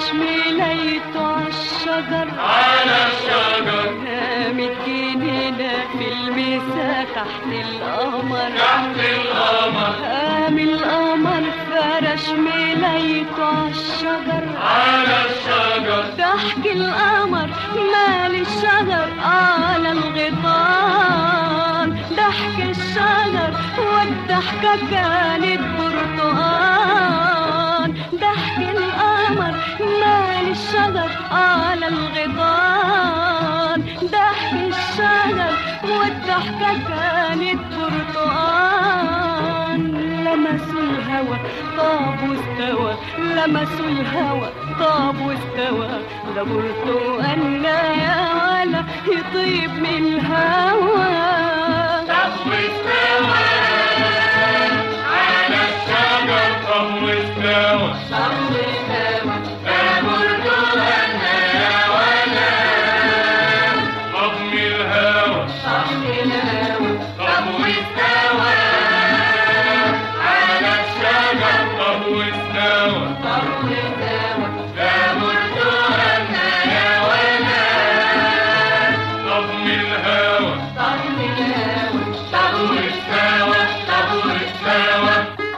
ميليته عالشجر على الشجر قامت جنينة في المسا تحت القمر تحت القمر قام القمر فرش ميليته عالشجر على الشجر ضحك القمر مال الشجر على الغيطان ضحك الشجر والضحكة كانت برتقان ضحك القمر مال الشجر على الغيطان ضحك الشجر والضحكة كانت برتقان لمسوا الهوى طاب واستوى لمسوا الهوى طاب واستوى ده برتقال يا ولا يطيب من الهوى طب واستوى على الشجر طب واستوى ده برتقالنا يا ولد طب من الهوى طب واستوى على الشجر طب واستوى ده برتقالنا يا ولد طب من الهوى طب واستوى طب واستوى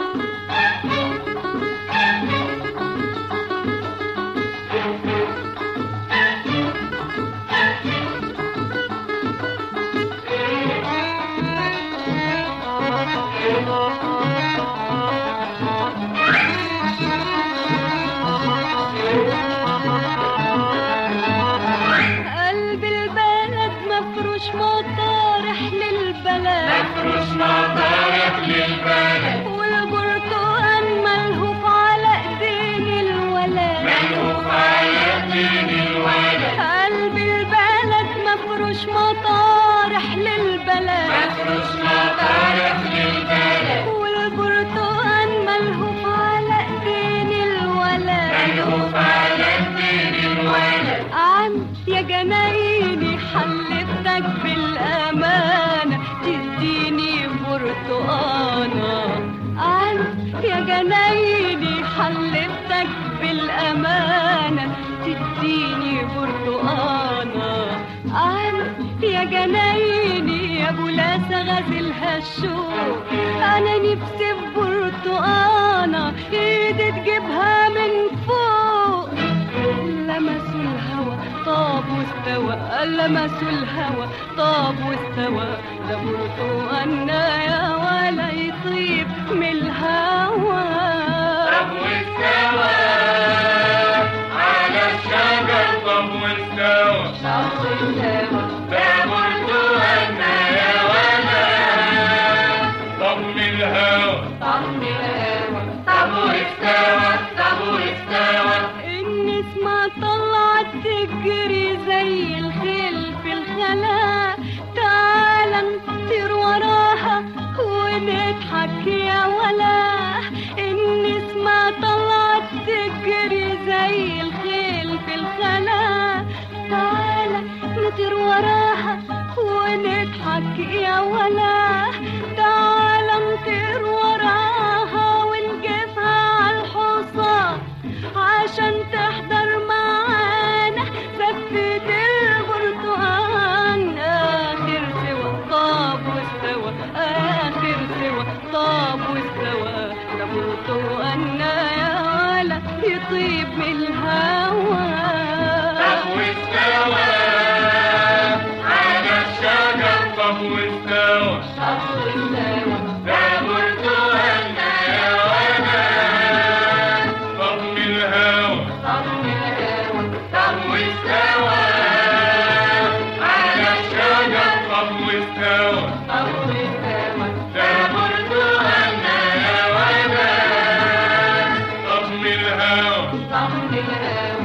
قلب البلد مفروش مطارح للبلد مفروش مطارح للبلد والبرتقال ملهوف على ايدين الولد ملهوف على دين الولد قلب البلد مفروش مطارح للبلد مفروش مطارح للبلد والبرتقال ملهوف على ايدين الولد ملهوف على دين الولد عم يا جنايني حلفتك بالأمانة تديني برتقانة عم يا جنايني حلفتك بالأمانة تديني برتقانة عم يا جنايني يا ابو لاسة غازل هالشوق انا نفسي في برتقانة ايدي تجيبها من فوق لمسوا الهوى طاب واستوى لمسوا الهوى طاب واستوى ده برتقالنا يا ولا يطيب من الهوى طب واستوى على الشجر طب واستوى ده برتقالنا يا ولد طب من الهوى طب واستوى طب واستوى النسمة طلعت تجري زي الخيل في الخلا تعال نطير وراها ونضحك يا ولا النسمة طلعت تجري زي الخيل في الخلا تعال نطير وراها ونضحك يا ولا تعال نطير وراها ونجيبها على الحصان عشان تحضر معانا زفة البرتقال آخر سوا طاب واستوى آخر سوا طاب واستوى ده برتقالنا يا ولا يطيب من الهوى طب واستوى على الشجر طب واستوى ده برتقالنا يا ولد طب من الهوى طب واستوى على الشجر طب واستوى ده برتقالنا يا ولد طب من الهوى